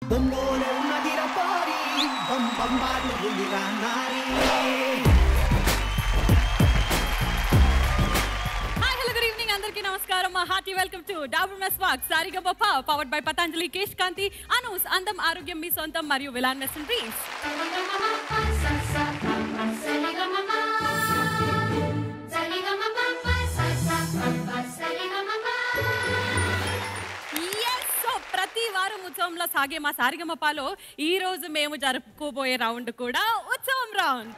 Bombone una tira fuori, bom bombardo quindi canari. Hi hello good evening అందరికీ నమస్కారం మా hearty welcome to Dabur మెస్ వాక్ సారిగా బొప్ప పవర్డ్ బై పతంజలి కేశ్ కాంతి అనూస్ అందం ఆరోగ్యం మీ సొంతం మరియు విలాన్ మెస్ డ్రీమ్స్ Yes! సో ప్రతి వారం ఉత్సవంలో సాగే మా సారిగమపాలో ఈ రోజు మేము జరుపుకోబోయే రౌండ్ కూడా ఉత్సవం రౌండ్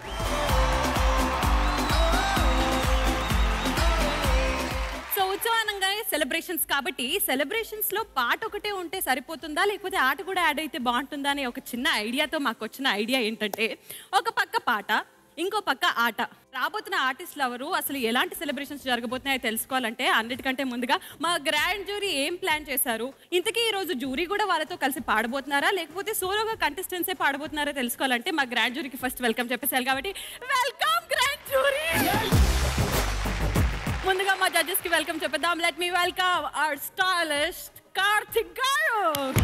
సో ఉత్సవానంగా సెలబ్రేషన్స్ కాబట్టి సెలబ్రేషన్స్ లో పాట ఒకటే ఉంటే సరిపోతుందా లేకపోతే ఆట కూడా యాడ్ అయితే బాగుంటుందా అనే ఒక చిన్న ఐడియాతో మాకు వచ్చిన ఐడియా ఏంటంటే ఒక పక్క పాట ఇంకో పక్క ఆట రాబోతున్న ఆర్టిస్టులు ఎవరు అసలు ఎలాంటి సెలబ్రేషన్స్ జరగబోతున్నాయో తెలుసుకోవాలంటే అన్నిటికంటే ముందుగా మా గ్రాండ్ జ్యూరీ ఏం ప్లాన్ చేశారు ఇంతకీ ఈ రోజు జ్యూరీ కూడా వాళ్ళతో కలిసి పాడబోతున్నారా లేకపోతే సోలోగా కంటెస్టెంట్సే పాడబోతున్నారా తెలుసుకోవాలంటే మా గ్రాండ్ జ్యూరీకి ఫస్ట్ వెల్కమ్ చెప్పేసారు కాబట్టి వెల్కమ్ గ్రాండ్ జ్యూరీ ముందుగా మా జడ్జెస్ కి వెల్కమ్ చెప్పేద్దాం let me welcome our stylist Karthik garu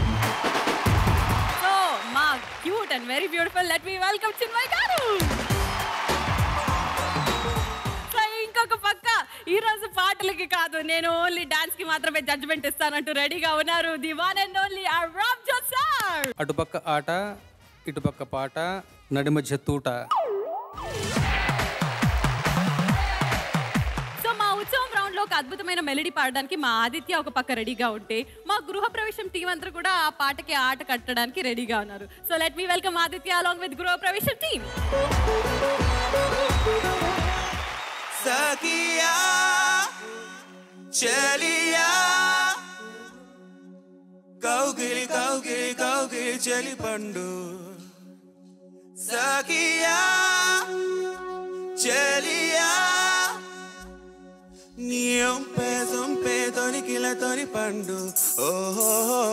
so మా cute and very beautiful let me welcome Chinmayi garu so ఇంకొక పక్క ఈ రోజు పాటలకి కాదు నేను ఓన్లీ డాన్స్ కి మాత్రమే జడ్జ్మెంట్ ఇస్తానంటూ రెడీగా ఉన్నారు the one and only R Ram sir అటుపక్క ఆట ఇటుపక్క పాట నడిమధ్య తూట సో మా ఉత్సవం రౌండ్ లో ఒక అద్భుతమైన మెలడీ పాడడానికి మా ఆదిత్య ఒక పక్క రెడీగా ఉంటే మా గృహ ప్రవేశం టీం అంతా కూడా ఆ పాటకి ఆట కట్టడానికి రెడీగా ఉన్నారు so let me welcome Aditya along with Gruha Pravesham team సఖియా చెలియా కౌగిలి కౌగిలి కౌగిలి చెలి పండు సఖియా చెలియా నీ ఒంపే సొంపే తొలికిల తొలి పండు ఓహో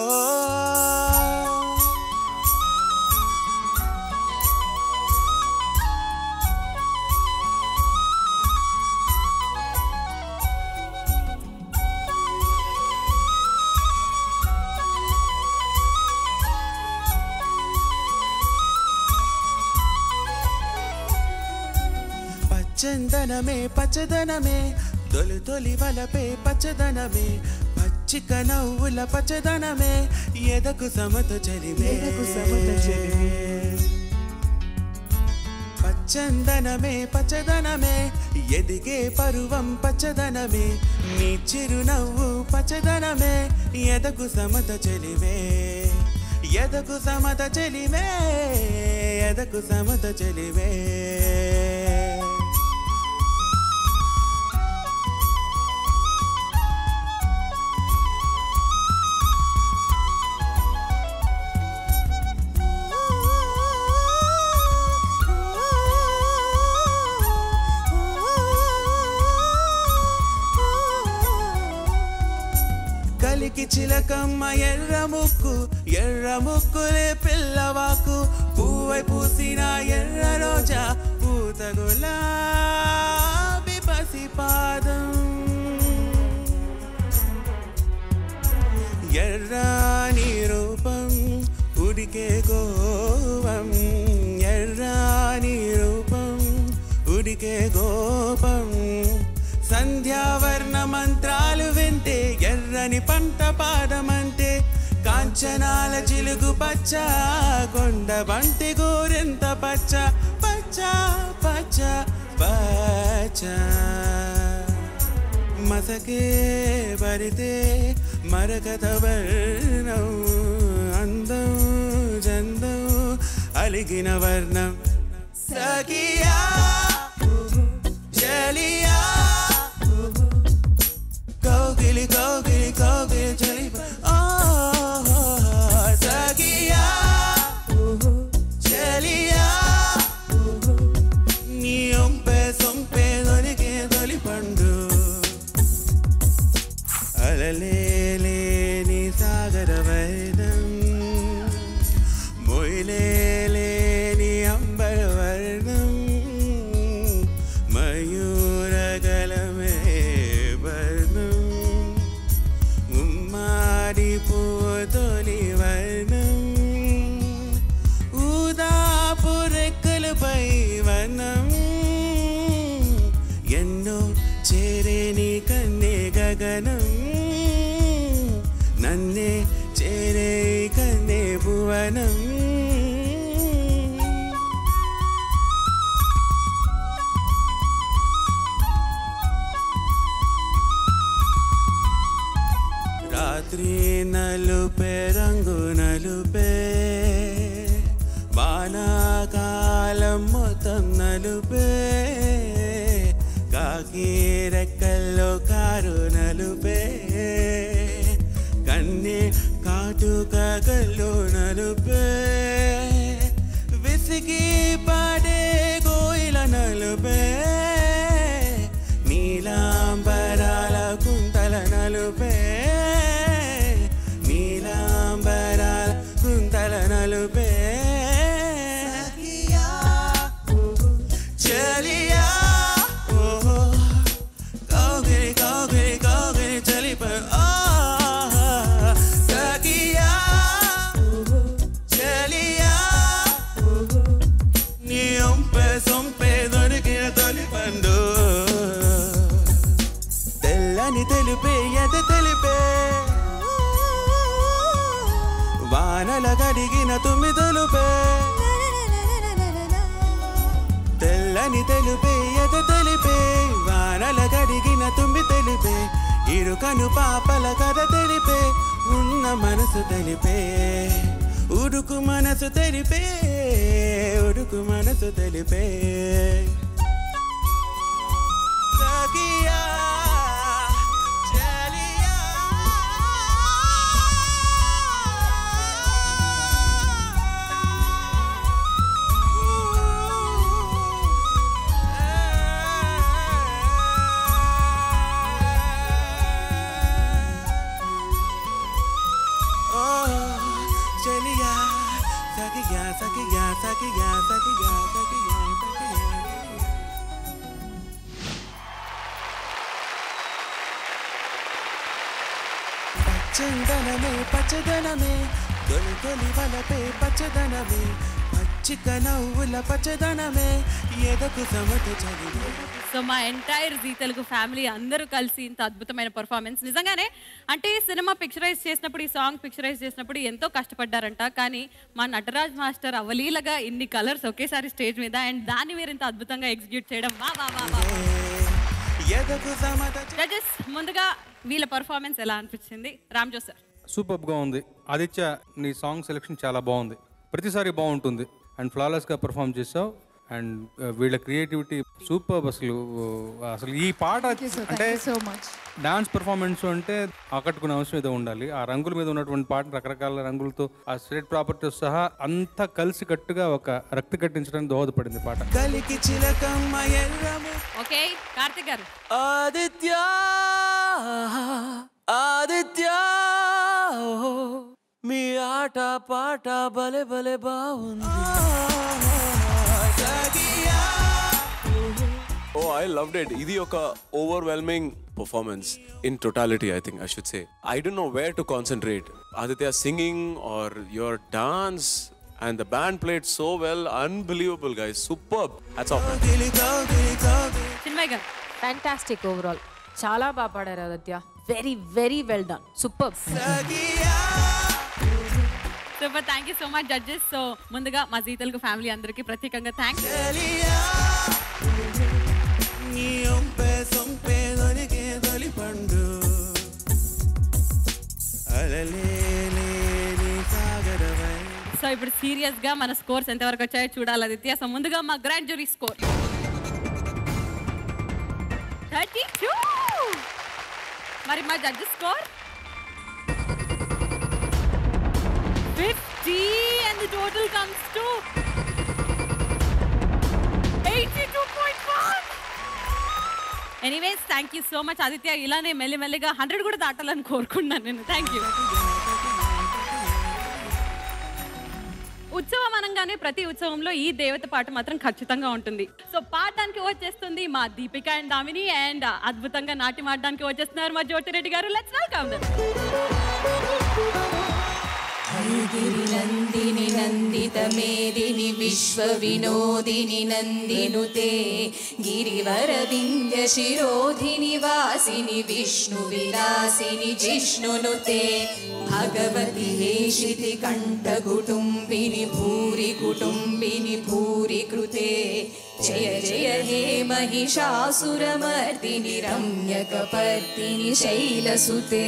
పచ్చందనమే పచ్చదనమే తొలి తొలి వలపే పచ్చదనమే పచ్చిక నవ్వుల పచ్చదనమే ఎదకు సమత చెలిమే పచ్చందనమే పచ్చదనమే ఎదిగే పరువం పచ్చదనమే నీ చిరునవ్వు పచ్చదనమే ఎదకు సమత చెలిమే ఎదకు సమత చెలిమే ఎదకు సమత చెలిమే కలికి చిలకమ్మ ఎర్ర ముక్కు ఎర్ర ముక్కులే పిల్లవాకు పువ్వై పూసిన ఎర్ర రోజా పూత గులాబీ పసి పాదం ఎర్రాని రూపం ఉడికే గోపం ఎర్రాని రూపం ఉడికే గోపం సంధ్యావర్ణ మంత్రాలు వింటే ఎర్రని పంట పాదమంటే కాంచనాల చిలుగు పచ్చ కొండ బంటి గోరెంత పచ్చ పచ్చ పచ్చ పచ్చ మసకే బరితే మరకత వర్ణం అందం చందం అలిగిన వర్ణం సఖియా చెలియా కౌగిలి కౌగిలి కౌగిలి చెలి ఓ సఖియా చెలియా నీ ఒంపే సొంపే దొరికే తొలి పండు అలలేని సాగర వైదం మొయిలేని అంబర వర్ణం మయూరగలమే వర్ణం భువనం నన్నే చేరే కన్నే భువనం రాత్రి నలుపే రంగు నలుపే వానాకాలం మొత్తం నలుపే కాకి రెక్కల్లో కారు నలుపే కన్నే కాటుక కళ్ళు నలుపే విసిగి పాడే కోయిల నలుపే నీలాంబరాల కుంతల నలుపే నీలాంబరాల కుంతల నలుపే చలియా ఓహో కౌగిలి కౌగిలి కౌగిలి చలిపై ఆ సఖియా చలియా నీ ఒంపే సొంపే దొరికిన తొలి పండు తెల్లని తెలిపే ఎద తెలిపే వానల గడిగిన తుమ్మి తెలుపే తెల్లని తెలుపే ఎద తెలిపే వానల గడిగిన తుమ్మి తెలిపే ఇరుకను పాపల కథ తెలిపే ఉన్న మనసు తెలిపే ఉడుకు మనసు తెలిపే ఉడుకు మనసు తెలిపే సఖియా, చలియా. Oh, చలియా సఖియా సఖియా సఖియా సఖియా సఖియా సఖియా పచ్చందనమే పచ్చదనమే తొలి తొలి వలపే పచ్చదనమే పచ్చిక నవ్వుల పచ్చదనమే ఎదకు సమత చదివే సో మా ఎంటైర్ జీ తెలుగు ఫ్యామిలీ అందరూ కలిసి ఇంత అద్భుతమైన పర్ఫార్మెన్స్ నిజంగానే అంటే సినిమా పిక్చరైజ్ చేసినప్పుడు ఈ సాంగ్ పిక్చరైజ్ చేసినప్పుడు ఎంతో కష్టపడ్డారంట కానీ మా నటరాజ్ మాస్టర్ అవలీలగా ఇన్ని కలర్స్ ఒకేసారి స్టేజ్ మీద అండ్ దాన్ని మీరు ఇంత అద్భుతంగా ఎగ్జిక్యూట్ చేయడం వా వా వా వా ఎదకు సమత చ- జడ్జెస్ ముందుగా వీళ్ళ పర్ఫార్మెన్స్ ఎలా అనిపించింది రామ్ జోస్ సార్ సూపర్గా ఉంది ఆదిత్య నీ సాంగ్ సెలెక్షన్ చాలా బాగుంది ప్రతిసారి బాగుంటుంది అండ్ ఫ్లాలెస్గా పర్ఫామ్ చేసావు అండ్ వీళ్ళ క్రియేటివిటీ సూపర్ అసలు అసలు ఈ పాట అంటే సో మచ్ డాన్స్ పర్ఫార్మెన్స్ అంటే ఆకట్టుకునే అవసరం ఏదో ఉండాలి ఆ రంగుల మీద ఉన్నటువంటి పాట రకరకాల రంగులతో ఆ స్ట్రేట్ ప్రాపర్టీస్ సహా అంతా కలిసి కట్టుగా ఒక రక్తి కట్టించడానికి దోహదపడింది పాట కలికి చిలకమ్మ ఎర్రము ఓకే కార్తిక్ గారు ఆదిత్య ఆదిత్య మీ ఆట పాట బలే బలే బాగుంది Oh, I loved it. ఇది ఒక overwhelming performance in totality I think I should say I don't know where to concentrate Aditya singing or your dance and the band played so well unbelievable guys super hats off Chinmayi garu fantastic overall చాలా బాగా పాడారు Aditya very very well done super super thank you so much judges so ముందుగా మా G Telugu family అందరికీ ప్రత్యేకంగా thanks నీ ఒంపే సొంపే దొరికే తొలి పండు అలలేని సాగరమై సో ఇప్పుడు సీరియస్ గా మన స్కోర్స్ ఎంతవరకు వచ్చాయో చూడాలి ఆదిత్య సో ముందుగా మా grand jury score thirty two మరి మా judge score fifty and the total comes to eighty two point one anyways thank you so much Aditya ఇలానే మెల్లిమెల్లిగా హండ్రెడ్ కూడా దాటాలని కోరుకున్నాను నేను థ్యాంక్ యూ ఉత్సవం అనగానే ప్రతి ఉత్సవంలో ఈ దేవత పాట మాత్రం ఖచ్చితంగా ఉంటుంది సో పాడడానికి వచ్చేస్తుంది మా దీపిక అండ్ దామిని అండ్ అద్భుతంగా నాట్యం ఆడడానికి వచ్చేస్తున్నారు మా జ్యోతిరెడ్డి గారు let's welcome them Nandini నందితమేదిని విశ్వవినోదిని నందినుతే గిరివరవింద్య శిరోధిని వాసిని Vishnu విలాసిని జిష్ణునుతే Bhagavati హేషితి కంఠ కుటుంబిని భూరి కుటుంబిని భూరి కృతే జయ జయ హే महिषासुरमर्दिनि रम्यकपर्दिनि शैलसुते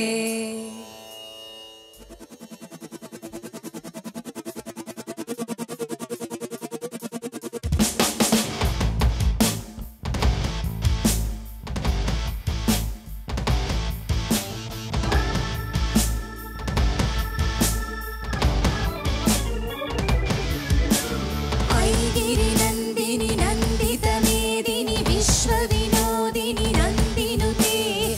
ऐगिरिनन्दिनि नन्दितमेदिनि विश्वविनोदिनि नन्दिनुते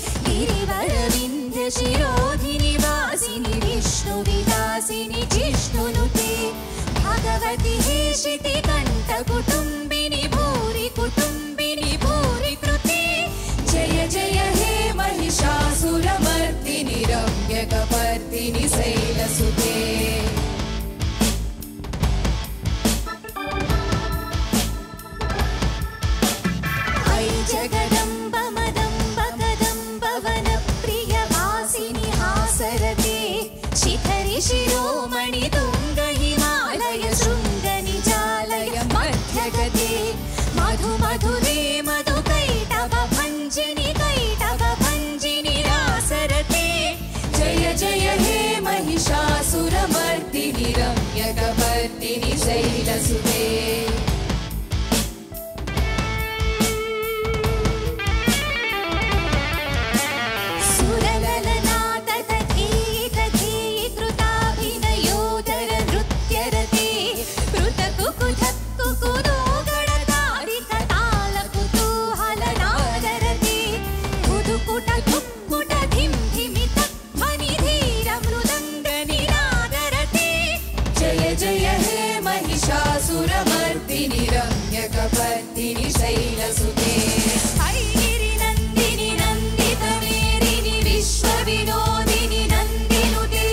गिरिवरविन्द्यशिरोधिनि वासिनि विष्णुविलासिनि जिष्णुनुते भगवति हेशिति कण्ठकुटुम्बिनि भूरि कुटुम्बिनि भूरि कृते जय जय हे महिषासुरमर्दिनि रम्यकपर्दिनि शैलसुते ऐ जगदम्ब मदम्ब कदम्ब वनप्रियवासिनि हासरते शिखरि शिरोमणि तुङ्ग हिमालय शृङ्गनिजालय मध्यगते मधु मधुरे मधु कैटव भञ्जिनि कैटव भञ्जिनि रासरते जय जय हे महिषासुरमर्दिनि रम्यकपर्दिनि शैलसुते सुरललनादधीतधीकृताभिनयोदर नृत्यरते पृथकुकुधक्कुकुरोगणताडिततालकुतूहलनादरते कुदुकुट धिं धिमित ध्वनिधीरमृदङ्गनिनादरते जय जय हे महिषासुरमर्दिनि रम्यकपर्दिनि शैलसुते ऐगिरिनन्दिनि नन्दितमेरिनि विश्वविनोदिनि नन्दिनुते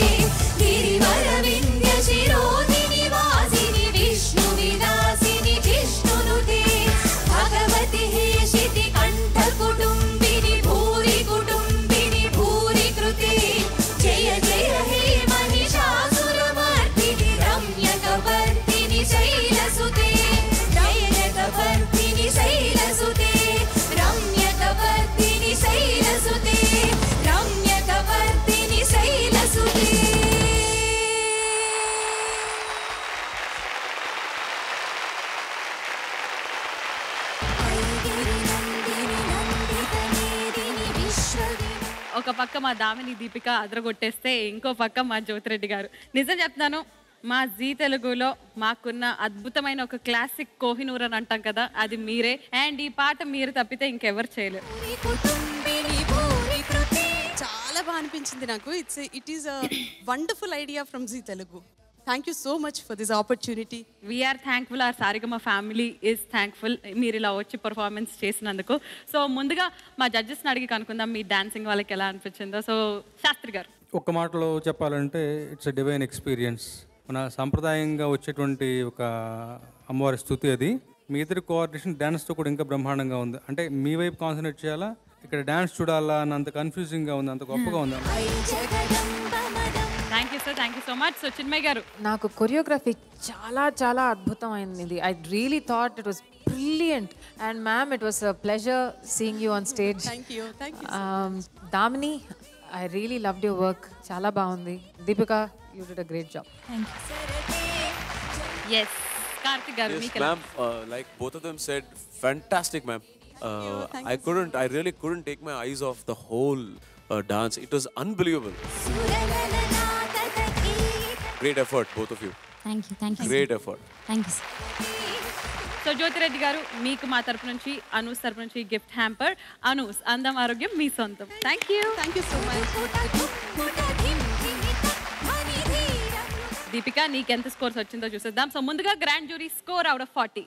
गिरिवरविन्द्यशिरोधिनि वासिनि विष्णुविलासिनि जिष्णुनुते भगवति हेशिति कण्ठकुटुम्बिनि भूरि कुटुम्बिनि भूरि कृते जय जय हे महिषासुरमर्दिनि रम्यकपर्दिनि शैलसुते रम्यकपर्दिनि शैलसुते रम्यकपर्दिनि शैलसुते रम्यकपर्दिनि शैलसुते ऐगिरिनन्दिनि नन्दितमेदिनि विश्वविनोदिनि ఒక పక్క మా దామిని దీపిక అదరగొట్టేస్తే ఇంకో పక్క మా జ్యోతిరెడ్డి గారు నిజం చెప్తాను మా జీ తెలుగులో మాకున్న అద్భుతమైన ఒక క్లాసిక్ కోహినూర్ అని అంటాం కదా అది మీరే అండ్ ఈ పాట మీరు తప్పితే ఇంకెవరు చేయలేరు కుటుంబిని భూరి కృతే చాలా బాగా అనిపించింది నాకు it's it is a wonderful idea from Zee Telugu thank you so much for this opportunity we are thankful our Sarigama family is thankful మీరు ఇలా వచ్చి పర్ఫార్మెన్స్ చేసినందుకు సో ముందుగా మా జడ్జెస్ని అడిగి కనుక్కుందాం మీ డాన్సింగ్ వాళ్ళకి ఎలా అనిపించిందో సో శాస్త్రి గారు ఒక్క మాటలో చెప్పాలంటే ఇట్స్ ఎ డివైన్ ఎక్స్పీరియన్స్ మన సాంప్రదాయంగా వచ్చేటువంటి ఒక అమ్మవారి స్థుతి అది మీ ఇద్దరి కోఆర్డినేషన్ డ్యాన్స్తో కూడా ఇంకా బ్రహ్మాండంగా ఉంది అంటే మీ వైపు కాన్సన్ట్రేట్ చేయాలా ఇక్కడ డ్యాన్స్ చూడాలా అన్నంత కన్ఫ్యూజింగ్గా ఉంది అంత గొప్పగా ఉంది ఐ జగదంబ మదం thank you sir thank you so much so Chinmayi garu నాకు కొరియోగ్రఫీ చాలా చాలా అద్భుతమైనది I really thought it was brilliant and ma'am it was a pleasure seeing you on stage thank you thank you Damini I really loved your work చాలా బాగుంది Deepika you did a great job yes Karthik garu Yes, మీకు ఎలా ma'am. Uh, like both of them said, fantastic, ma'am. Uh, I couldn't, I really couldn't take my eyes off the whole uh, dance. It was unbelievable. Great effort, both of you. Thank you thank you Great effort. Thank you so Jyothi Reddy గారు మీకు మా తరపు నుంచి అనూస్ తరపు నుంచి gift hamper Anu's అందం ఆరోగ్యం మీ సొంతం thank you thank you so much Deepika నీకు ఎంత స్కోర్స్ వచ్చిందో చూసేద్దాం సో ముందుగా grand jury score out of forty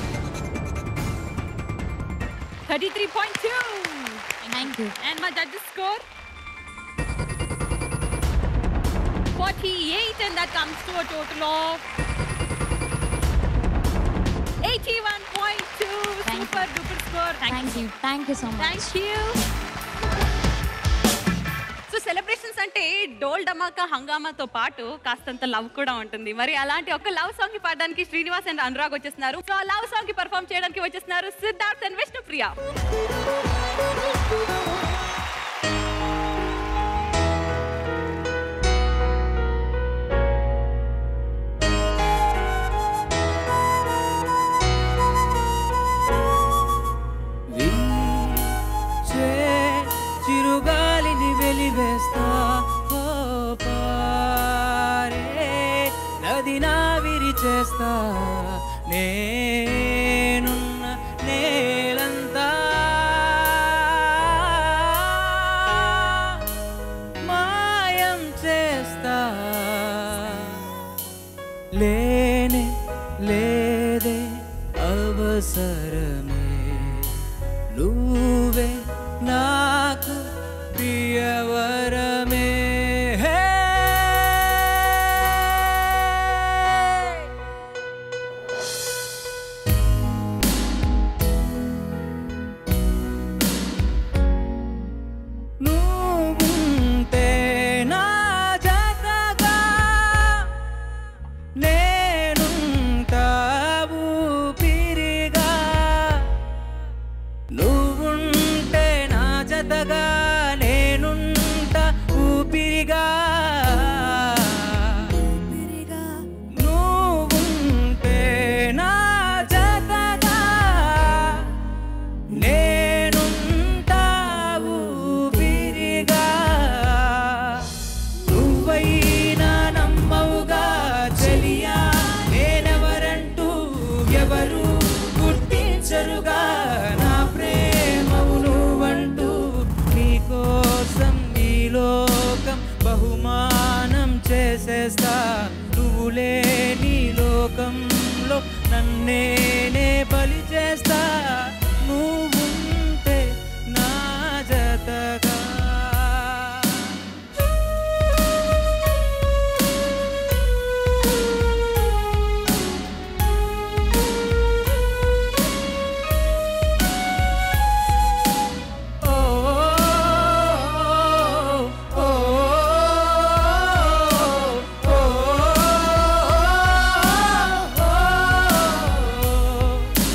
thirty three point two thank you and మా judges score 48 and that comes to a total of 81.2. Super duper score. Thank, thank you thank you so much Thank you. So celebrations అంటే డోల్ డమాకా హంగామాతో పాటు కాస్తంత love కూడా ఉంటుంది మరి అలాంటి ఒక లవ్ సాంగ్ కి పాడడానికి శ్రీనివాస్ అండ్ అనురాగ్ వచ్చేస్తున్నారు సో ఆ లవ్ సాంగ్ కి పర్ఫామ్ చేయడానికి వచ్చేస్తున్నారు సిద్ధార్థ్ అండ్ విష్ణుప్రియ వీచే చిరుగాలిని వెలివేస్తా ఓ పారే నది నావిరి చేస్తా నేనున్న నేలంతా మాయం చేస్తా లేనే లేదే అవసరమే నువ్వే నాకు ప్రియవరమే హే! నువ్వుంటే నా జతగా నేనుంటావు పిరిగా నువ్వుంటే నా జతగా నేనుంటా ఊపిరిగా నువ్వుంటే నా జతగా నేనుంటావు ఊపిరిగా నువ్వైనా నమ్మవుగా చెలియా నేనెవరంటూ ఎవరు గుర్తించరుగా నా ప్రేమవు నువ్వంటూ నీకోసం ఈ లోకం బహుమానం చేసేస్తా నువ్వు లేని లోకంలో నన్నేనే బలి చేస్తా నువ్వుంటే నా జతగా ఓ ఓ ఓ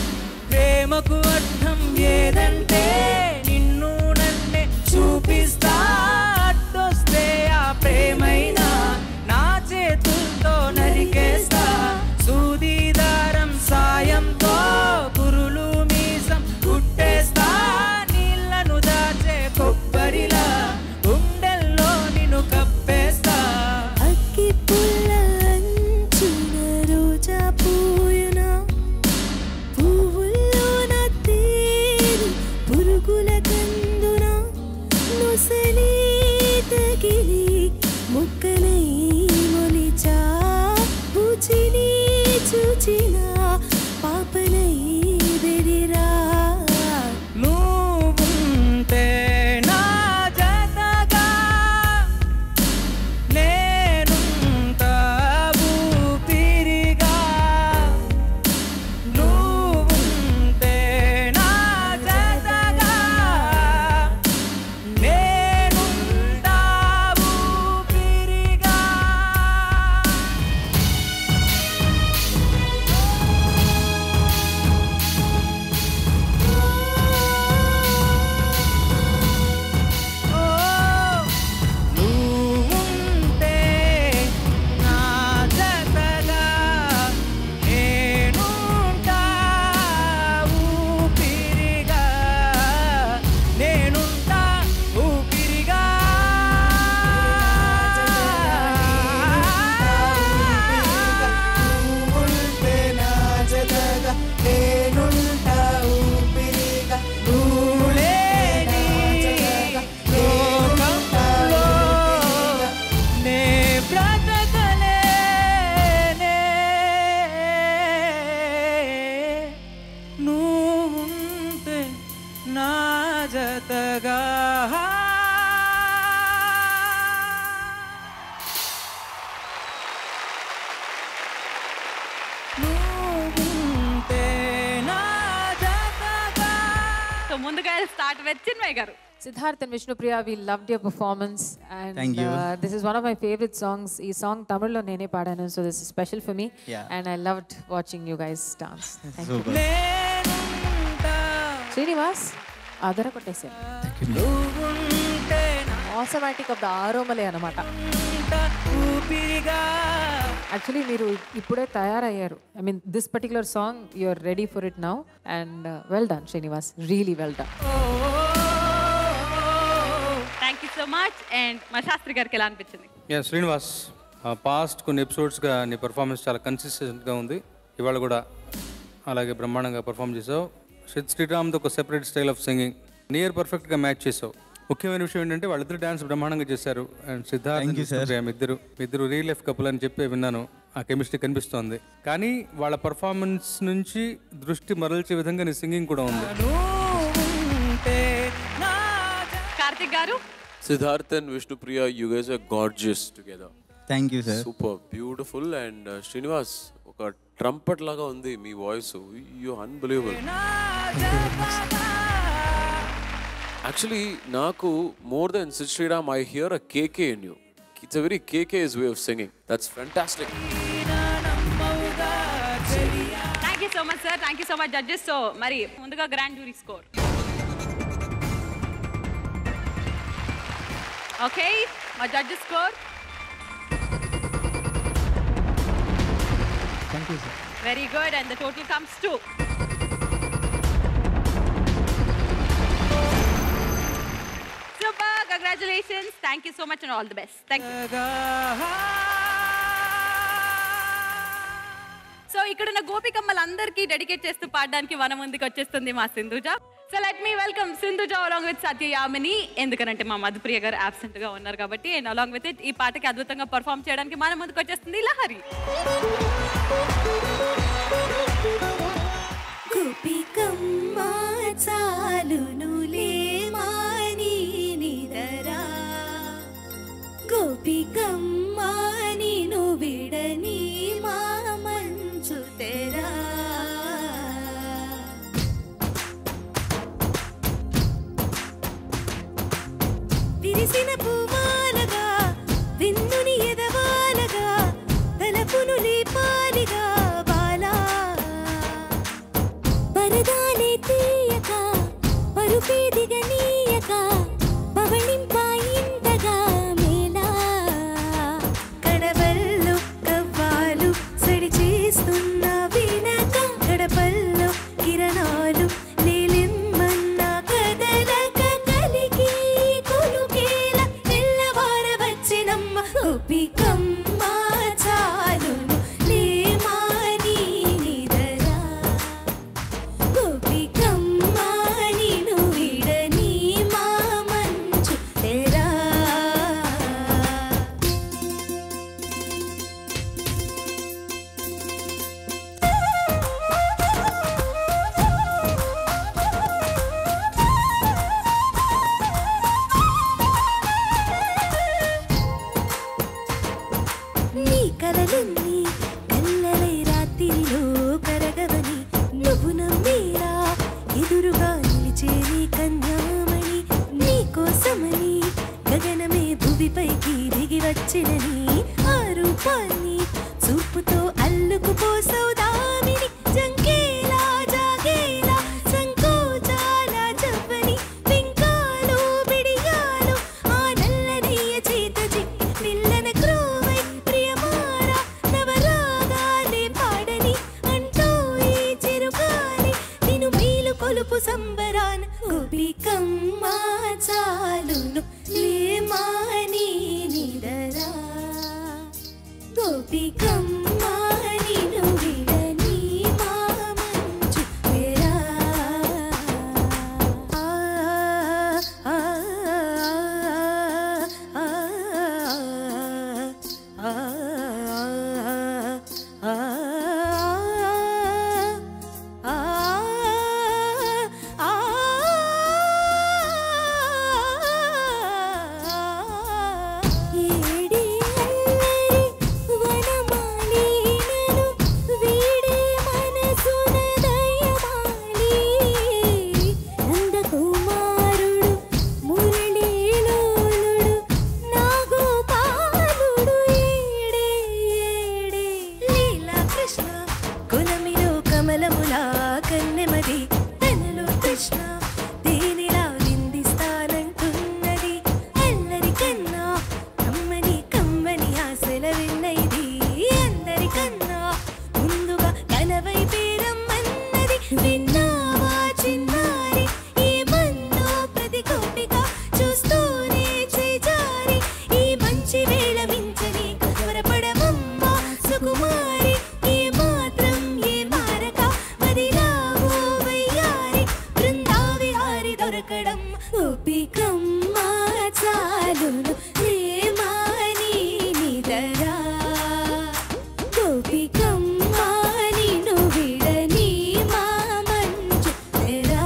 ముందుగా స్టార్ట్ విత్ చిన్మయ్ గారు Siddharth and Vishnupriya, we loved your performance. And Thank you. Uh, this is one of my favorite songs. ఈ song Tamil nene పాడాను so this is special for me. Yeah. And I loved watching you guys dance. Thank you. Super. Srinivas అదర కొట్టేశారు నువ్వుంటే ఆసమాటిక్ of the ఆరోమలే అనమాట ఊపిరిగా actually మీరు ఇప్పుడే తయారయ్యారు I mean this particular song you are ready for it now and well done Srinivas really well done thank you so much and మా శాస్త్రి గారికి ఎలా అనిపించింది యా శ్రీనివాస్ పాస్ట్ కొన్ని ఎపిసోడ్స్గా నీ పర్ఫార్మెన్స్ చాలా కన్సిస్టెంట్గా ఉంది ఇవాళ కూడా అలాగే బ్రహ్మాండంగా పర్ఫామ్ చేసావు షిత్ శ్రీరామ్తో ఒక separate style of singing near పర్ఫెక్ట్గా మ్యాచ్ చేసావు ముఖ్యమైన విషయం ఏంటంటే వాళ్ళిద్దరు డాన్స్ బ్రహ్మాండంగా చేశారు and Siddharth Thank you, sir. Prem ఇద్దరు ఇద్దరు రియల్ లైఫ్ కపుల్ అని చెప్పి విన్నాను ఆ కెమిస్ట్రీ కనిపిస్తోంది కానీ వాళ్ళ పర్ఫార్మెన్స్ నుంచి దృష్టి మరల్చే విధంగా నీ సింగింగ్ కూడా ఉంది నువ్వుంటే నా కార్తిక్ గారు Siddharth and Vishnupriya, you guys are gorgeous together. Thank you sir Super beautiful and uh, Srinivas, ఒక ట్రంపట్ లాగా ఉంది మీ వాయిస్ యూ అన్బిలీవబుల్ యాక్చువల్లీ నాకు more than Sid Sriram I hear a KK in you it's a very KK is way of singing that's fantastic thank you so much sir thank you so much judges so మరి ముందుగా grand jury score okay మా judges score thank you sir very good and the total comes to super congratulations thank you so much and all the best thank you so ఇక్కడ ఉన్న గోపికమ్మలందరికీ dedicate చేస్తూ పాడడానికి మన ముందుకు వచ్చేస్తుంది మా Sindhuja so let me welcome Sindhuja along with Satyayamini ఎందుకనంటే మా మధుప్రియ గారు absent గా ఉన్నారు కాబట్టి అండ్ అలాంగ్ విత్ ఇట్ ఈ పాటకి అద్భుతంగా పర్ఫామ్ చేయడానికి మన ముందుకు వచ్చేస్తుంది లహరి గోపికమ్మ చాలునులే మాని నిదరా గోపికమ్మ నిను విడని మా మంచు తెరా విరిసిన పువ్వాలగా విందుని ఎదవాలగా తలపును కమలములా కన్నెమది తనలో కృష్ణ దేనిలా నిందిస్తానంటున్నది అల్లరి కన్నా కమ్మని కమ్మని ఆశల విన్నది అందరికన్నా ముందుగా కనవై పేరమ్మన్నది విన్నావా చిన్నారి ఈ మన్నో ప్రతి కోటిక చూస్తూనే చేజారి ఈ మంచి వేళ మించని కవరపడమమ్మా సుకుమారి ఏ మాత్రం ఏ మారక మదిరావో వయ్యారి బృందావి హారి దొరకడం ఓపికమ్మా చాలును ప్రేమాని నిదరా గోపికమ్మా నిన్ను విడని మా మంచు తెరా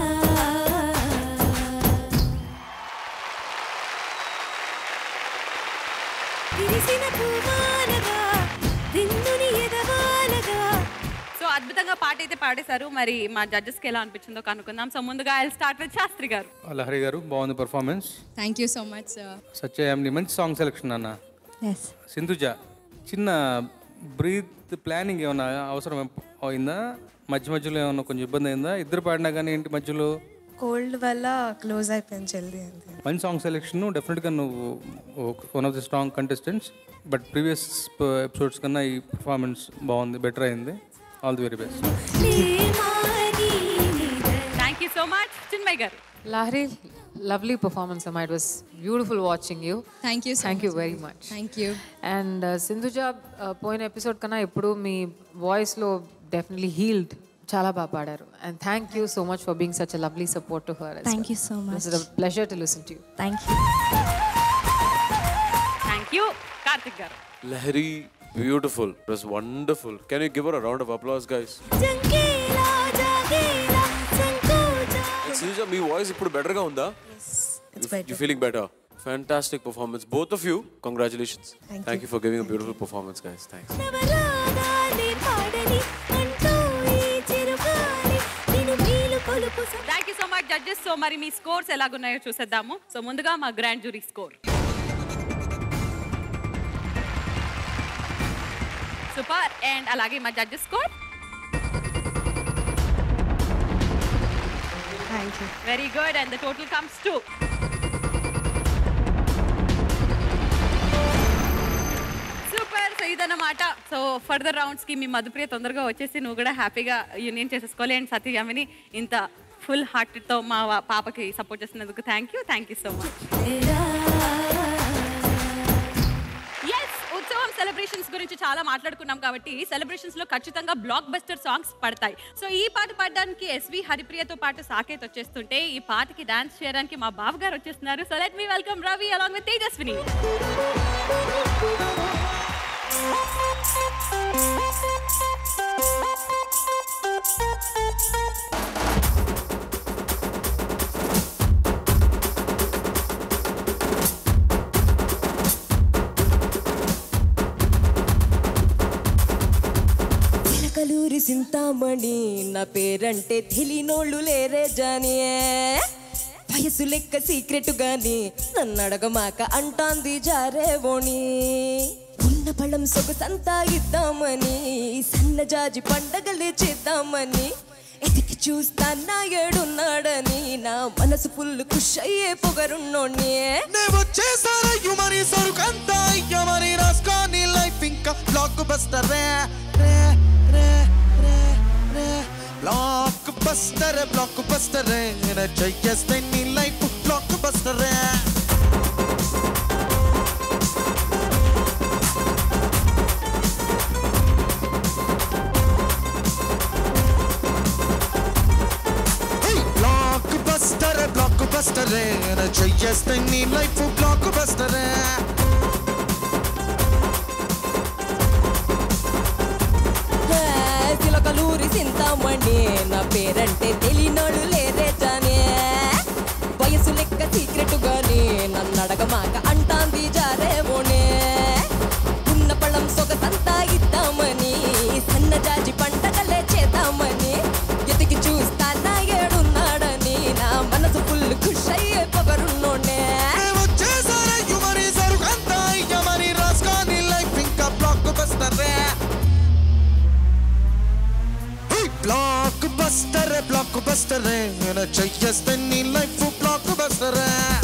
విరిసిన పువ్వానగా విందుని ఎదవానగా సో అద్భుతంగా పాట అయితే పాడేశారు మరి మా జడ్జెస్కి ఎలా అనిపించిందో కనుక్కుందాం సో ముందుగా ఐ స్టార్ట్ విత్ శాస్త్రి గారు లహరి గారు బాగుంది performance thank you so much sir Satyayamini మంచి సాంగ్ సెలెక్షన్ అన్న ఎస్ సింధుజ చిన్న బ్రీత్ ప్లానింగ్ ఏమైనా అవసరం అయిందా మధ్య మధ్యలో ఏమైనా కొంచెం ఇబ్బంది అయిందా ఇద్దరు పాడినా కానీ ఏంటి మధ్యలో కోల్డ్ వల్ల క్లోజ్ అయిపోయింది జల్దీ అంతే మంచి సాంగ్ సెలెక్షన్ డెఫినెట్గా నువ్వు one of the strong contestants but previous episodes కన్నా ఈ పర్ఫార్మెన్స్ బాగుంది బెటర్ అయింది all the very best thank you so much Chinmayi గారు Lahari, lovely performance, Amma. It was beautiful watching you. Thank you so Thank you much, very ma'am. much. Thank you. And uh, Sindhuja, uh, పోయిన episode కన్నా ఎప్పుడు మీ వాయిస్లో definitely healed చాలా బాగా పాడారు and thank you so much for being such a lovely support to her Thank you so much. It's pleasure to listen to you thank you thank you Karthik గారు Lahari, beautiful. It was wonderful. Can you give her a round of applause, guys? జంకేలా జాగేలా సంకోచ Sinuja, మీ voice ఇప్పుడు better గా ఉందా you feeling better fantastic performance both of you congratulations thank you for giving beautiful performance guys thanks నవరాగాలే పాడని అంటూ ఈ చిరుగాలి నిన్ను మేలు కొలుపు స- thank you so much judges so మరి మీ స్కోర్స్ ఎలాగున్నాయో చూసేద్దాము సో ముందుగా మా grand jury score super and అలాగే మా judges score thank you very good and the total comes to super so ఇదన్నమాట సో ఫర్దర్ రౌండ్స్ కి మీ మధుప్రియ తొందరగా వచ్చేసి నువ్వు కూడా హ్యాపీగా యూనియన్ చేసేసుకోవాలి అండ్ సత్యయామిని ఇంత ఫుల్ హార్ట్తో మా వా- పాపకి సపోర్ట్ చేసినందుకు thank you thank you so much yes ఉత్సవం సెలబ్రేషన్స్ గురించి చాలా మాట్లాడుకున్నాం కాబట్టి సెలబ్రేషన్స్ లో ఖచ్చితంగా బ్లాక్ బస్టర్ సాంగ్స్ పడతాయి సో ఈ పాట పాడడానికి ఎస్వి హరిప్రియతో పాటు సాకేత్ వచ్చేస్తుంటే ఈ పాటకి డాన్స్ చేయడానికి మా బావగారు వచ్చేస్తున్నారు so let me welcome Ravi along with Tejaswini Chilakaluri Sinthamani నా పేరంటే తెలియనోళ్ళు లేరే జాని వయసు లెక్క సీక్రెట్ గాని నన్ను అడగమాక అంటాంది జారేవోని ఉన్న పళ్ళం సొగసంతా ఇద్దామని సన్నజాజి పండగలే చేద్దామని ఎతికి చూస్తానా ఏడున్నాడని నా మనసు ఫుల్ ఖుష్ అయ్యే పొగరున్నోని నే వచ్చేసారయ్యు మరి సరుకంతా అయ్య మరి రాసుకోని లైఫ్ ఇంకా బ్లాక్ బస్టర్ రే రే రే రే రే బ్లాక్ బస్టర్ బ్లాక్ బస్టర్ రే చెయ్యేస్తే నీ లైఫ్ బ్లాక్ బస్టర్ రే బ్లాక్ బస్టర్ బ్లాక్ బస్టర్ చెయ్యేస్తే నీ life blockbuster Chilakaluri Sinthamani నా పేరంటే తెలియనోడు లేరే జానే వయసు లెక్క సీక్రెట్ గాని నన్ను అడగమాక అంటాంది జారేవోనే ఉన్న పళ్ళం సొగసంతా ఇద్దామని సన్నజాజి పంటగలే చేద్దామని ఎతికి చూస్తానా ఏడున్నాడని నా మనసు ఫుల్ ఖుష్ అయ్యే పొగరున్నోనే వచ్చేసారయ్యు మరి సరుకంతా అయ్య మరి రాసుకోని లైఫ్ ఇంకా blockbuster blockbuster blockbuster చెయ్యేస్తే నీ life blockbuster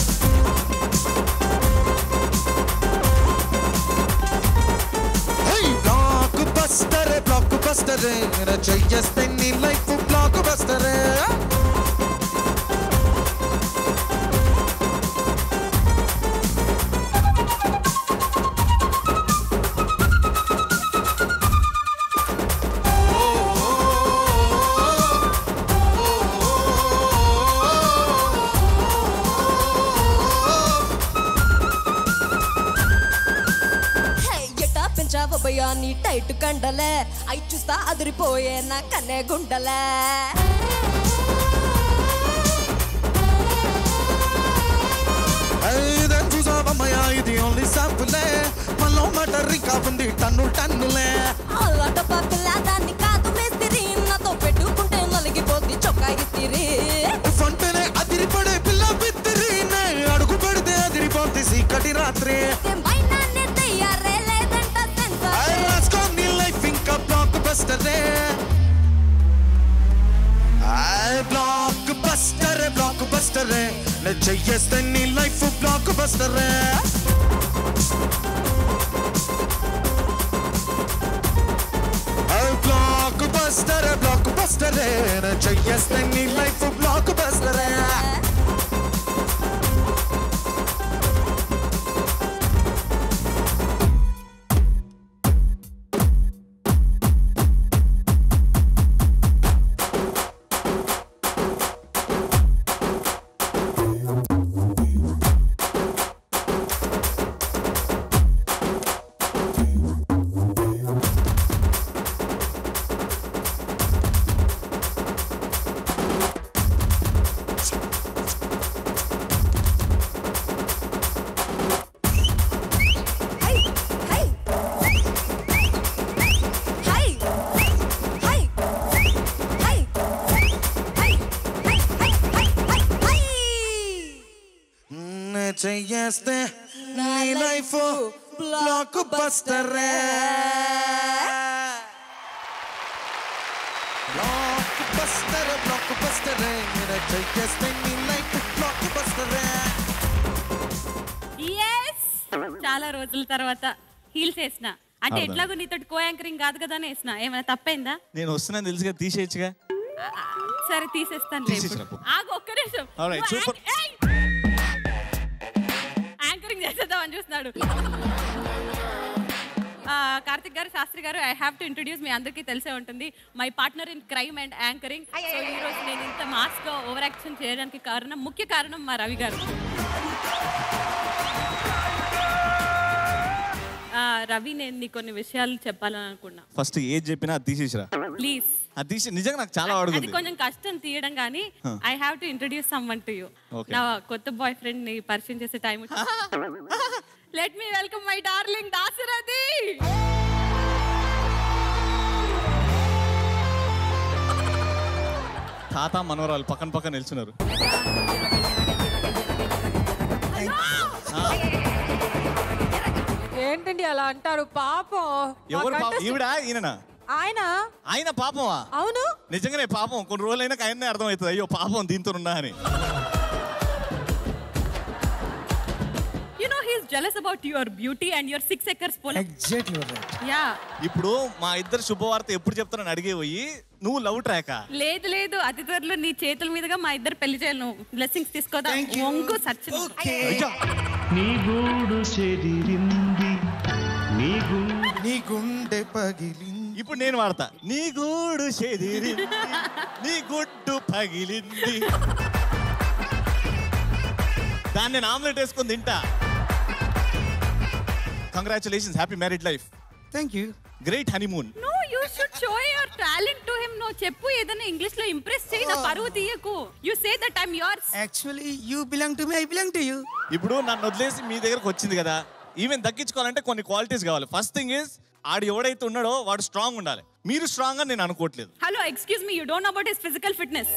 blockbuster blockbuster చెయ్యేస్తే నీ లైఫ్ బ్లాక్ బస్టర్ హే, ఎట్టా పెంచావ భయ్యా నీ టైట్ కండలే అయి చూస్తా అదిరిపోయే నా కన్నే గుండలే ఐదని చూసావమ్మయ్యా ఇది ఓన్లీ శాంపులే మనలో మటర్ ఇంకా ఉంది టన్ను టన్నులే అలాట పక్కల దాన్ని కాదు మేస్తిరి నాతో పెట్టుకుంటే నలిగిపోద్ది చొక్కా ఇస్తిరి ఫంటనే అదిరిపడే పిల్ల బిత్తిరి నే అడుగు పెడితే అదిరిపోద్ది సీకటి రాత్రి మైనాన్ని తయ్యారే లేదంట సెన్సార్ ఐ రాసుకో నీ లైఫ్ ఇంకా బ్లాక్ బస్టరే ఐ బ్లాక్ బస్టర్ బ్లాక్ బస్టరే నే చెయ్యేస్తే నీ లైఫ్ బ్లాక్ బస్టరే ఐ బ్లాక్ బస్టర్ బ్లాక్ బస్టరే నే చెయ్యేస్తే నీ లైఫ్ బ్లాక్ బస్టరే నే చెయ్యేస్తే నీ లైఫ్ బ్లాక్ బస్టరే బ్లాక్ బస్టర్ బ్లాక్ బస్టరే నే చెయ్యేస్తే నీ లైఫ్ బ్లాక్ బస్టరే Yes! చాలా రోజుల తర్వాత హీల్స్ వేసిన అంటే అవునా? ఎట్లాగో నీతో కో యాంకరింగ్ కాదు కదా అని వేసిన ఏమైనా తప్పైందా నేను వస్తున్నాను తెలుసుగా తీసేయచ్చుగా సరే తీసేస్తాను తీసేసిరా పో. ఆగు ఒక్క నిమిషం Alright, నువ్వు super. యాంక్- ఏయ్! యాంకరింగ్ చేసేద్దామని చూస్తున్నాడు ఆ, కార్తిక్ గారు శాస్త్రి గారు ఐ హ్యావ్ టు ఇంట్రడ్యూస్ మీ అందరికీ తెలిసే ఉంటుంది my partner in crime and anchoring so ఈ రోజు నేను ఇంత మాస్ గా ఓవర్ యాక్షన్ చేయడానికి కారణం ముఖ్య కారణం మా రవి గారు ఆ, రవి నేను నీకు కొన్ని విషయాలు చెప్పాలని అనుకున్నా ఫస్ట్ ఏది చెప్పినా అది తీసేసిరా ప్లీజ్ అది తీసి నిజంగా నాకు చాలా అది అడుగుంది కొంచెం కష్టం తీయడం కానీ Huh. I have to introduce someone to you Okay. నా కొత్త బాయ్ ఫ్రెండ్ ని పరిచయం చేసే time let me welcome my darling Dasarathi తాత మనవరాలు పక్కన పక్కన నిల్చున్నారు ఏంటండి అలా అంటారు పాపం మా ఎవరు పాపం contestant- ఈవిడ ఈయన ఆయన ఆయన పాపమా అవును నిజంగానే పాపం కొన్ని రోజులైనా ఆయన్నే అర్థమవుతుంది అయ్యో పాపం దీంతో ఉన్నా అని you know he's jealous about your beauty and your six acres పొలం ఎగ్జాక్ట్లీ యా ఇప్పుడు మా ఇద్దరు శుభవార్త ఎప్పుడు చెప్తానని అడిగే పోయి నువ్వు లవ్ ట్రాకా లేదు లేదు అతి త్వరలో నీ చేతుల మీదుగా మా ఇద్దరు పెళ్లి చేయాలి నువ్వు బ్లెస్సింగ్స్ తీసుకోదా వంగు సచ్చిన నీ గూడు చెదిరింది నీ నీ గుండె పగిలింది ఇప్పుడు నేను వాడతా నీ గూడు చెదిరింది నీ గుడ్డు పగిలింది దాన్ని నేను ఆమ్లెట్ వేసుకొని తింటా congratulations happy married life thank you great honeymoon no you should show your talent to him no చెప్పు ఏదైనా ఇంగ్లీష్ లో ఇంప్రెస్ చేయి నా పరువు తీయకు you say that I'm yours actually you belong to me I belong to you ఇప్పుడు నన్ను వదిలేసి మీ దగ్గరకు వచ్చింది కదా ఈవెన్ దక్కించుకోవాలంటే కొన్ని క్వాలిటీస్ కావాలి ఫస్ట్ థింగ్ ఇస్ ఆడు ఎవడైతే ఉన్నాడో వాడు స్ట్రాంగ్ ఉండాలి మీరు స్ట్రాంగ్ అని నేను అనుకోవట్లేదు hello excuse me you don't about his physical fitness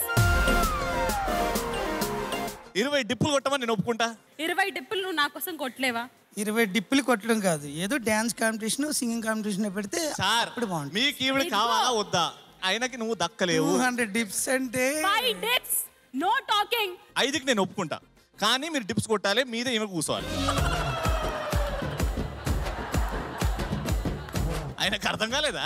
ఇరవై డిప్పులు కొట్టమని నేను ఒప్పుకుంటా ఇరవై డిప్పులు నువ్వు నా కోసం కొట్టలేవా ఇరవై డిప్పులు కొట్టడం కాదు ఏదో డ్యాన్స్ కాంపిటీషన్ సింగింగ్ కాంపిటీషన్ పెడితే సార్ అప్పుడు బాగుంటుంది మీకు ఈవిడ కావాలా వద్దా ఆయనకి నువ్వు దక్కలేవు టూ హండ్రెడ్ డిప్స్ అంటే ఫైవ్ డిప్స్ నో టాకింగ్ ఐదుకి నేను ఒప్పుకుంటా కానీ మీరు డిప్స్ కొట్టాలి మీదే ఈమె కూర్చోవాలి ఆయనకు అర్థం కాలేదా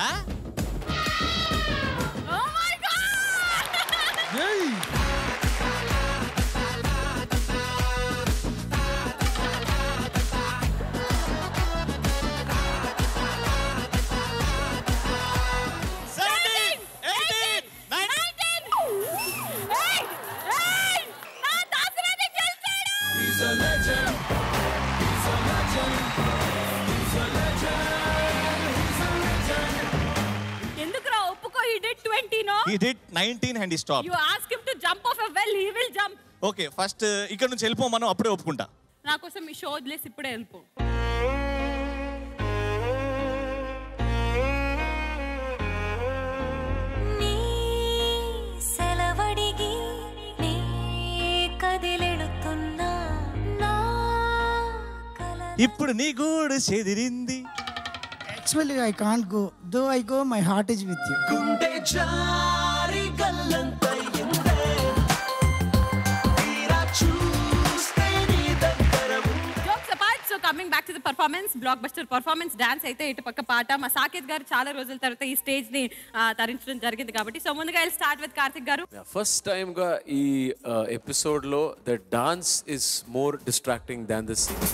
ఎందుకురా ఒప్పుకో he did 20 no he did nineteen hand stop you ask him to jump off a well he will jump okay first ఇక్కడ నుంచి వెళ్ళిపోమను అప్పుడే ఒప్పుకుంటా నా కోసం మీ షో వదిలేసి ఇప్పుడే వెళ్ళిపో సెలవడిగి నీ కదిలెడుతున్నా నా ఇప్పుడు నీ గూడు చెదిరింది actually I can't go though I go my heart is with you గుండె జారి గల్లంతయ్యిందే తీరా చూస్తే నీ దగ్గర jokes apart so coming back to the performance blockbuster performance dance అయితే ఇటు పక్క పాట మా సాకేత్ గారు చాలా రోజుల తర్వాత ఈ స్టేజ్ ని ఆ, తరించడం జరిగింది కాబట్టి సో ముందుగా స్టార్ట్ విత్ కార్తిక్ గారు ఫస్ట్ టైం గా ఈ ఎపిసోడ్ లో the dance is more distracting than the sing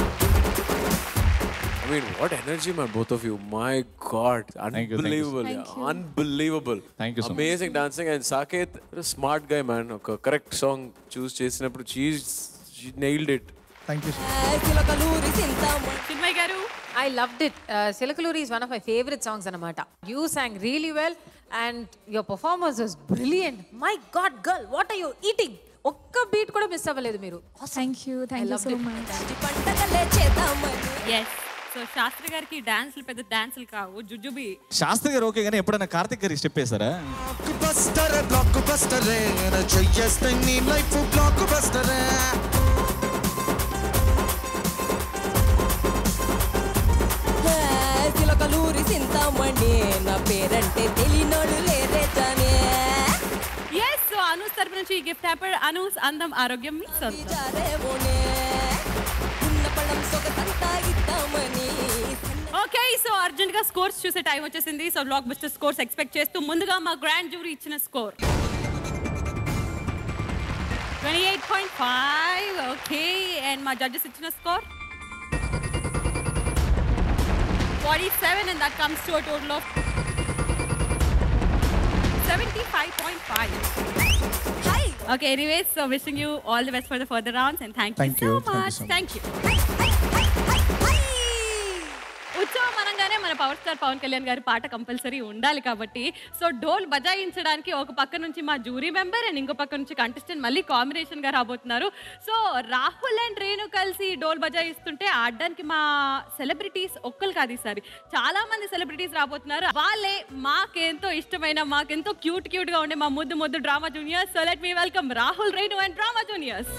I mean, what energy, man, both of you. My God. you, thank you, sir. Unbelievable. Thank yeah. you. Unbelievable. Thank you so much. Amazing dancing. And Saket, a smart guy, man. ఒక correct song choose చేసినప్పుడు she nailed it. Thank you Chilakaluri Sinthamma Chinmayi గారు I loved it Silakaluri is one of my favourite songs అనమాట you song really well and your performance is brilliant my god girl what are you eating ఒక్క beat కూడా miss అవ్వలేదు మీరు thank you thank you so much పండగలే చేద్దామని yes so Sastry గారికి డాన్సులు పెద్ద డాన్సులు కావు జుజుబి శాస్త్రి గారు ఓకే కానీ ఎప్పుడైనా కార్తిక్ గారి స్టెప్ వేసారా బస్టర్ బ్లాక్ బస్టర్ చెయ్యేస్తే నీ life blockbuster Chilakaluri Sinthamani నా పేరంటే తెలియనోడు లేరే జానే ఎస్ సో అనూస్ తరపు నుంచి ఈ గిఫ్ట్ హ్యాపర్ అనూస్ అందం ఆరోగ్యం మీ సొంతం జారేమోనే ఉన్న పళ్ళం సొగసంతా ఇద్దామని ఓకే సో అర్జెంట్ గా స్కోర్స్ చూసే టైం వచ్చేసింది so blockbuster scores expect చేస్తూ ముందుగా మా గ్రాండ్ జ్యూరీ ఇచ్చిన score twenty eight point five okay and మా జడ్జెస్ ఇచ్చిన score forty seven and that comes to a total of seventy five point five Okay, anyways, so wishing you all the best for the further rounds and thank, Thank you you. so Thank you much. so much. Thank you. ఉత్సవం అనగానే మన power star Pawan Kalyan గారి పాట compulsory ఉండాలి కాబట్టి so Dol బజాయించడానికి ఒక పక్క నుంచి మా జూరీ మెంబర్ అండ్ ఇంకో పక్క నుంచి కంటెస్టెంట్ మళ్ళీ కాంబినేషన్ గా రాబోతున్నారు సో రాహుల్ అండ్ రేణు కలిసి డోల్ బజాయిస్తుంటే ఆడడానికి మా సెలబ్రిటీస్ ఒక్కరు కాదు ఈసారి చాలా మంది సెలబ్రిటీస్ రాబోతున్నారు వాళ్ళే మాకెంతో ఇష్టమైన మాకెంతో క్యూట్ క్యూట్ గా ఉండే మా ముద్దు ముద్దు drama juniors so let me welcome Rahul Renu and drama juniors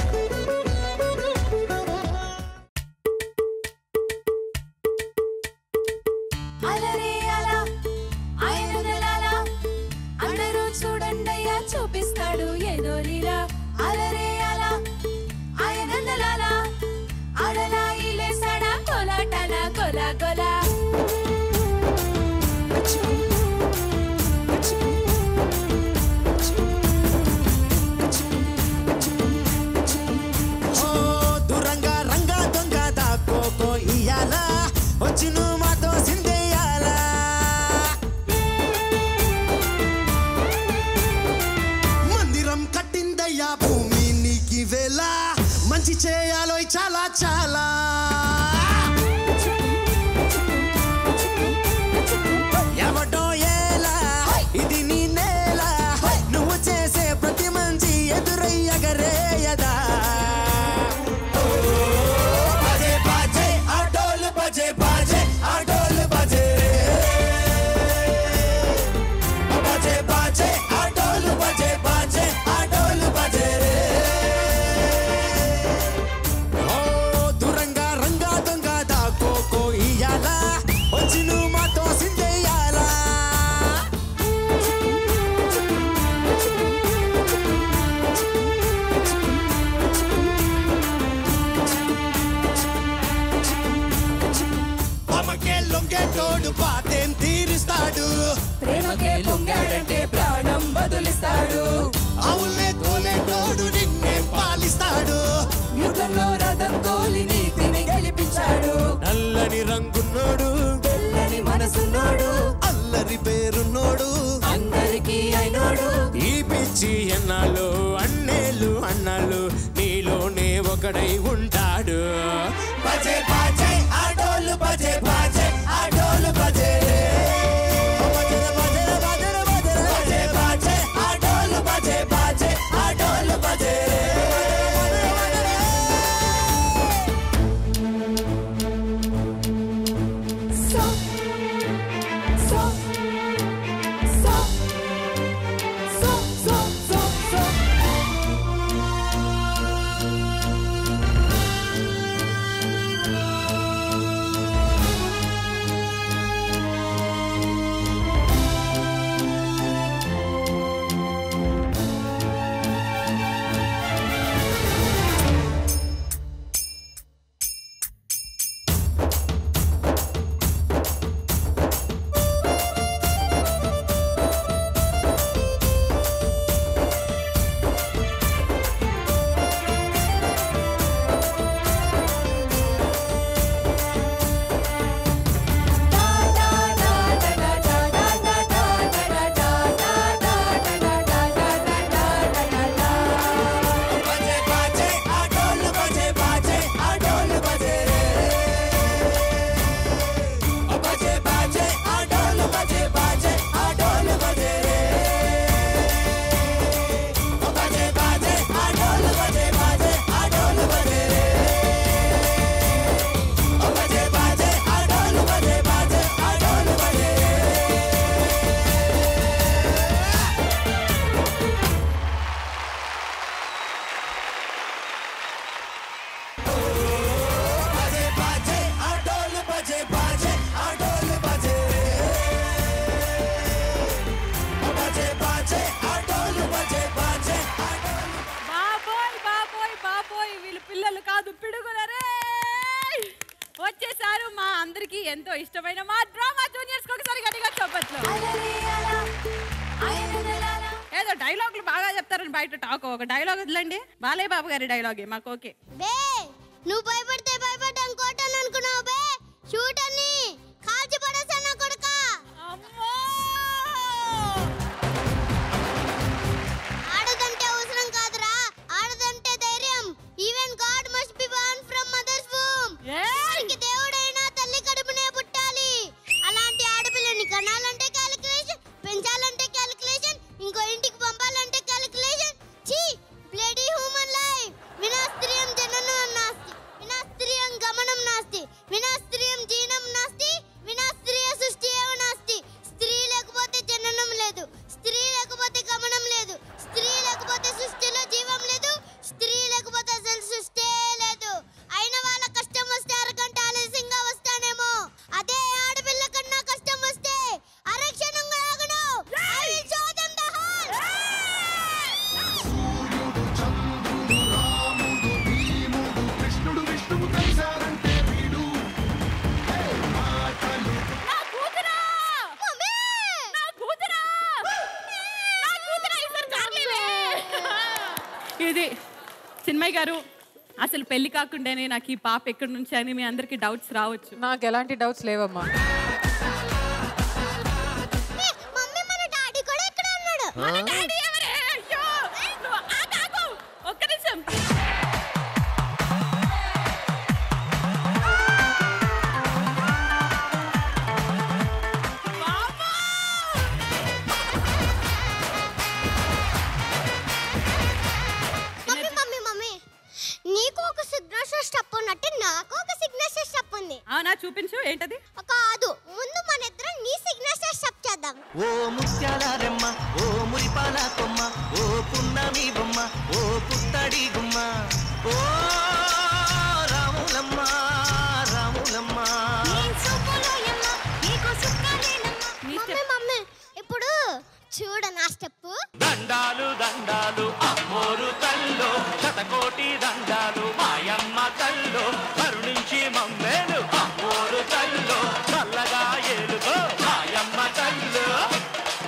అలరే అలా ఆయన నెలాలా అందరూ చూడండయ్యా చూపిస్తాడు ఏదో లీలా అలరే అలా ఆయన నెలాలా అడలా ఇలేసాడా కొలాటల కొల కొల ఓ దూరంగా రంగా దొంగ దాక్కోకో ఇయ్యాల వచ్చి నువ్వు మాతో సిందేయాలా మందిరం కట్టిందయ్యా భూమి నీకి వేళ మంచి చేయాలో చాలా చాలా ఎవడో ఏలా ఇది నీ నేల నువ్వు చేసే ప్రతి మంచి ఎదురయ్యగరేయదా బజే బాజే ఆ డోలు బజే బాజే ఆ డోలు బజే బజే బాజే ఆ డోలు బజే బాజే ఆ డోలు బజే ఓ దూరంగా ప్రేమకే లొంగాడంటే ప్రాణం బదులిస్తాడు అవులే తోలేటోడు నిన్నే పాలిస్తాడు యుద్ధంలో రథం తోలి నీతిని గెలిపించాడు నల్లని రంగున్నోడు తెల్లని మనసున్నోడు అల్లరి పేరున్నోడు అందరికీ అయినోడు ఈ పిచ్చి ఎన్నాళ్ళు అన్నేళ్ళు అన్నాళ్ళు నీలోనే ఒకడై ఉంటాడు బజే బాజే ఆడోలు బజే బాజే ఆడోలు బజే బజే బాజే ఆడోలు బజే బాజే ఆడోలు బజే సో సో సో సో సో సో సో బజే బాజే ఆడోలు బజే బాజే ఆడోలు బజే బజే బాజే ఆడోలు బజే బాజే ఆడోలు బజే బజే బాజే ఆడోలు బజే బాజే ఆడోలు బజే బజే బాజే ఆడోలు బజే బాజే ఆడోలు బజే బజే బాజే ఆడోలు బజే బాజే ఆడోలు బజే బజే బాజే ఆడోలు బజే బాజే బాబోయ్ బాబోయ్ బాబోయ్ వీళ్ళు పిల్లలు కాదు పిడుగులరే వచ్చేసారు మా అందరికి ఎంతో ఇష్టమైన మా డ్రామా జూనియర్స్ ఒకసారి గట్టిగా చెప్పట్లు ఏదో డైలాగులు బాగా చెప్తారని బయట టాక్ ఒక డైలాగ్ వదిలండి బాలయ్య బాబు గారి డైలాగే మాకు ఓకే బే నువ్వు భయపడితే భయపడ్డాను కోటాను అనుకున్నావు బే షూట్ అని కాల్చి పడేసాను కొడుక ఆడదంటే అవసరం కాదురా ఆడదంటే ధైర్యం even god must be born from mother's womb వారికి దేవుడైనా తల్లి కడుపునే పుట్టాలి అలాంటి ఆడపిల్లని కనాలంటే క్యాలిక్యులేషన్ పెంచాలంటే క్యాలిక్యులేషన్ ఇంకో ఇంటికి పంపాలంటే క్యాలిక్యులేషన్ ఛీ బ్లడీ హ్యూమన్ లైఫ్ వినాస్త్రియం జననం నాస్తి వినాస్త్రియం గమనం నాస్తి వినాస్త్రియం జీనం నాస్తి వినాస్త్రియ సృష్టి ఏవ నాస్తి స్త్రీ లేకపోతే జననం లేదు స్త్రీ లేకపోతే గమనం లేదు స్త్రీ లేకపోతే సృష్టిలో జీవం లేదు స్త్రీ లేకపోతే అసలు సృష్టి లేదు అయిన వాళ్ళ కష్టం వస్తే అరగంట ఆలస్యంగా వస్తానేమో అదే ఆడపిల్ల కన్నా కష్టం వస్తే అరక్షణం కూడా ఆగను I will show them the hall. కృష్ణుడు విష్ణువు కలిశారంటే వీడు ఇది చిన్మయ్య గారు అసలు పెళ్లి కాకుండానే నాకు ఈ పాప ఎక్కడి నుంచి అని మీ అందరికి డౌట్స్ రావచ్చు నాకు ఎలాంటి డౌట్స్ లేవమ్మా మమ్మీ మన డాడీ కూడా ఇక్కడ ఉన్నాడు మన డాడీ ఎవరే అయ్యో నువ్వు ఆగు, ఆగు. ఒక్క నిమిషం మమ్మీ మమ్మీ మమ్మీ నీకు ఒక సిగ్నేచర్ స్టెప్ ఉన్నట్టు నాకు ఒక సిగ్నేచర్ స్టెప్ ఉంది అవునా చూపించు ఏంటది కాదు ముందు మన ఇద్దరం నీ సిగ్నేచర్ స్టెప్ చేద్దాం ఓ ముత్యాల రెమ్మ ఓ మురిపాల కొమ్మ ఓ పున్నమి బొమ్మ ఓ పుత్తడి గుమ్మ ఓ రాములమ్మ రాములమ్మ మమ్మీ మమ్మీ ఇప్పుడు చూడు నా స్టెప్ దండాలు దండాలు అమ్మోరు తల్లో శతకోటి దండాలు మాయమ్మ తల్లో కరుణించి మమ్మేలు అమ్మోరు తల్లో చల్లగా ఏలుగో మాయమ్మ తల్లో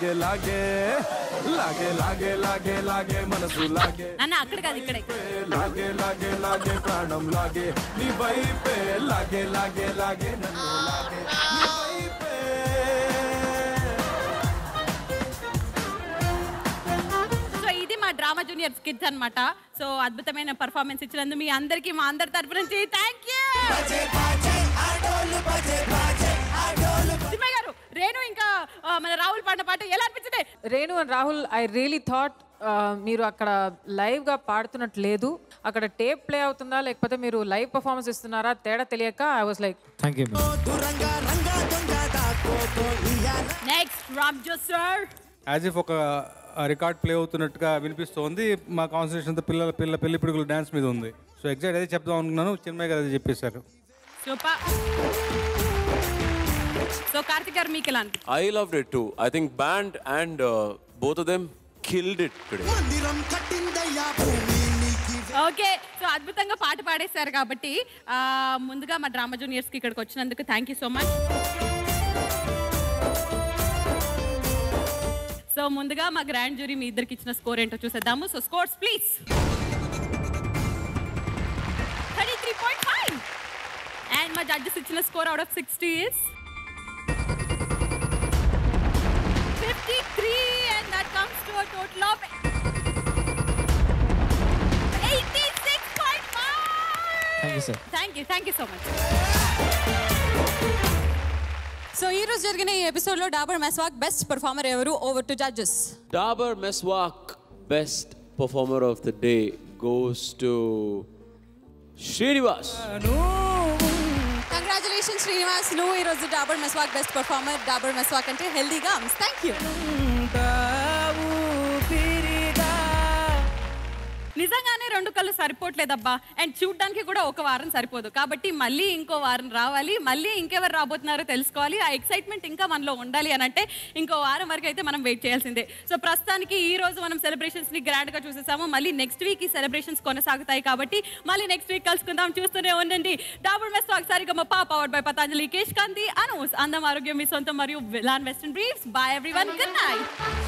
లాగే లాగే లాగే లాగే లాగే లాగే మనసు లాగే నాన్న అక్కడ కాదు ఇక్కడే లాగే లాగే లాగే ప్రాణం లాగే నీ వైపే లాగే లాగే లాగే నన్ను లాగే నీ వైపే సో ఇది మా డ్రామా జూనియర్ స్కిట్స్ అన్నమాట సో అద్భుతమైన పర్ఫార్మెన్స్ ఇచ్చినందుకు మీ అందరికీ మా అందరి తరపు నుంచి థ్యాంక్ యూ గారు రేణు ఇంకా ఆ, మన రాహుల్ పాడిన పాట ఎలా అనిపించింది Renu and Rahul I really thought మీరు అక్కడ లైవ్ గా పాడుతున్నట్టు లేదు అక్కడ టేప్ ప్లే అవుతుందా లేకపోతే మీరు లైవ్ పర్ఫార్మెన్స్ ఇస్తున్నారా తేడా తెలియక I was like thank you next రామ్ జోస్ సార్ యాజ్ ఇఫ్ ఒక రికార్డ్ ప్లే అవుతున్నట్టుగా వినిపిస్తోంది మా కాన్సన్ట్రేషన్ అంతా పిల్లల పిల్ల పెళ్లి పిడుగులు డ్యాన్స్ మీద ఉంది సో ఎగ్జాక్ట్ అదే చెప్దాం అనుకున్నాను చిన్మయ్య గారు అదే చెప్పేశారు సూపర్ సో కార్తిక్ గారు మీకు ఎలా అనిపించింది I loved it too. I think band and uh, both of them killed it today. Okay so అద్భుతంగా పాట పాడేశారు కాబట్టి ఆ, ముందుగా మా డ్రామా జూనియర్స్కి ఇక్కడికి వచ్చినందుకు thank you so much so ముందుగా మా గ్రాండ్ జ్యూరీ మీ ఇద్దరికి ఇచ్చిన స్కోర్ ఏంటో చూసేద్దాము so scores please thirty three point five and మా జడ్జెస్ ఇచ్చిన score out of sixty is fifty three and that comes to a total of eighty six point thank you sir thank you thank you so much so ఈ రోజు జరిగిన ఈ episode లో Dabur Meswak best performer ఎవరు over to judges Dabar Meswak, best performer of the day, goes to Srinivas. Congratulation Srinivas నువ్వు ఈ రోజు Dabur Meswak best performer Dabur Meswak అంటే హెల్దీగా థ్యాంక్ యూ నిజంగానే రెండు కళ్ళు సరిపోవట్లేదబ్బా అండ్ చూడ్డానికి కూడా ఒక వారం సరిపోదు కాబట్టి మళ్ళీ ఇంకో వారం రావాలి మళ్ళీ ఇంకెవరు రాబోతున్నారో తెలుసుకోవాలి ఆ ఎక్సైట్మెంట్ ఇంకా మనలో ఉండాలి అని అంటే ఇంకో వారం వరకు అయితే మనం వెయిట్ చేయాల్సిందే సో ప్రస్తుతానికి ఈ రోజు మనం సెలబ్రేషన్స్ ని గ్రాండ్ గా చూసేసాము మళ్ళీ నెక్స్ట్ వీక్ ఈ సెలబ్రేషన్స్ కొనసాగుతాయి కాబట్టి మళ్ళీ నెక్స్ట్ వీక్ కలుసుకుందాం చూస్తూనే ఉండండి డాబర్ మెస్ సారిగమ్మ పా పవర్డ్ బై పతాంజలి కేష్ కాంతి అనూస్ అందం ఆరోగ్యం మీ సొంతం మరియు విలాన్ western briefs bye everyone good night